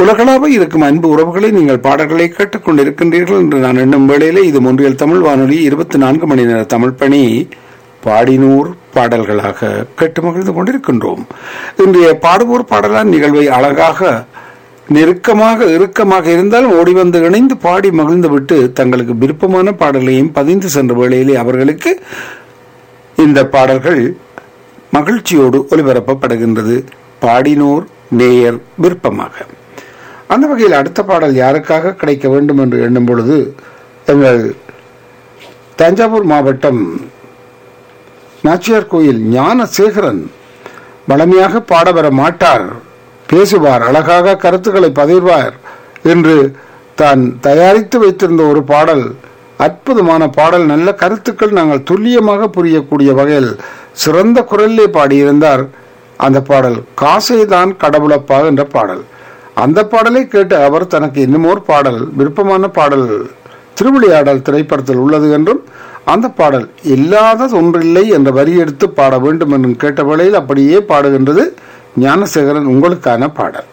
உலகளாவ இருக்கும் அன்பு உறவுகளை நீங்கள் பாடல்களை கேட்டுக்கொண்டிருக்கின்றீர்கள் என்று நான் எண்ணும் வேளையிலே இது ஒன்றியல் தமிழ் வானொலி இருபத்தி நான்கு மணி நேர தமிழ் பணி பாடினூர் பாடல்களாக கேட்டு மகிழ்ந்து கொண்டிருக்கின்றோம் இன்றைய பாடுவோர் பாடலான் நிகழ்வை அழகாக நெருக்கமாக இறுக்கமாக இருந்தாலும் ஓடி வந்து இணைந்து பாடி மகிழ்ந்து விட்டு தங்களுக்கு விருப்பமான பாடலையும் பதிந்து சென்ற வேளையிலே அவர்களுக்கு இந்த பாடல்கள் மகிழ்ச்சியோடு ஒலிபரப்பப்படுகின்றது பாடினோர் நேயர் விருப்பமாக அந்த வகையில் அடுத்த பாடல் யாருக்காக கிடைக்க வேண்டும் என்று எண்ணும் பொழுது எங்கள் தஞ்சாவூர் மாவட்டம் நாச்சியார் கோயில் ஞானசேகரன் வளமையாக பாட வர மாட்டார் பேசுவார் அழகாக கருத்துக்களை பகிர்வார் என்று தான் தயாரித்து வைத்திருந்த ஒரு பாடல் அற்புதமான பாடல் நல்ல கருத்துக்கள் நாங்கள் துல்லியமாக புரியக்கூடிய வகையில் சிறந்த குரலிலே பாடியிருந்தார் அந்த பாடல் காசைதான் கடவுளப்பா என்ற பாடல் அந்த பாடலை கேட்டு அவர் தனக்கு இன்னுமோர் பாடல் விருப்பமான பாடல் திருவிளையாடல் திரைப்படத்தில் உள்ளது என்றும் அந்த பாடல் இல்லாதது ஒன்றில்லை என்ற வரி எடுத்து பாட வேண்டும் என்றும் கேட்ட வேளையில் அப்படியே பாடுகின்றது ஞானசேகரன் உங்களுக்கான பாடல்